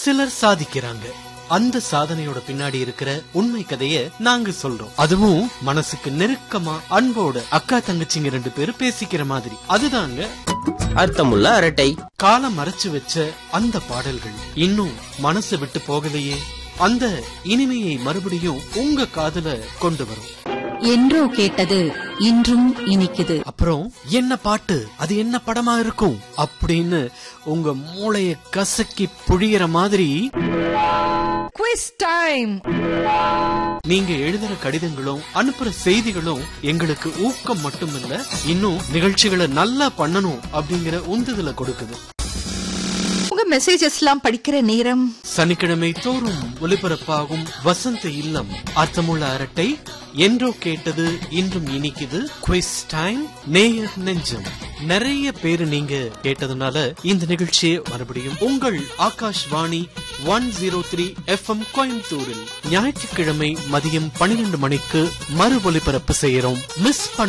சிலர் சாதிக்கிறாங்க அந்த சாதனையோட பின்னாடி இருக்கிற உண்மை கதைய நாங்க சொல்றோம் அதுவும் மனசுக்கு நெருக்கமா அன்போட அக்கா தங்கச்சிங்க ரெண்டு பேரும் பேசிக்கிற மாதிரி அதுதாங்க அர்த்தமுள்ள அரட்டை காலம் மறைச்சு வச்ச அந்த பாடல்கள் இன்னும் மனசு விட்டு போகலையே அந்த இனிமையை மறுபடியும் உங்க காதுல கொண்டு வரும் என்றோ கேட்டது இன்றும் இனிக்குது அப்புறம் என்ன பாட்டு அது என்ன படமா இருக்கும் அப்படின்னு உங்க மூளைய கசக்கி புழியற மாதிரி குவிஸ் டைம் நீங்க எழுதுற கடிதங்களும் அனுப்புற செய்திகளும் எங்களுக்கு ஊக்கம் மட்டுமில்ல இன்னும் நிகழ்ச்சிகளை நல்லா பண்ணணும் அப்படிங்கிற உந்துதலை கொடுக்குது உங்க மெசேஜஸ் எல்லாம் படிக்கிற நேரம் சனிக்கிழமை தோறும் ஒலிபரப்பாகும் வசந்த இல்லம் அர்த்தமுள்ள அரட்டை என்றோ கேட்டது இன்றும் இனிக்குது குவிஸ் டைம் நேயர் நெஞ்சம் நிறைய பேரு நீங்க கேட்டதுனால இந்த நிகழ்ச்சியை மறுபடியும் உங்கள் Akashvani one zero three FM கோயம்புத்தூரில் ஞாயிற்றுக்கிழமை மதியம் பன்னிரண்டு மணிக்கு மறு ஒலிபரப்பு செய்யறோம் மிஸ் பண்ண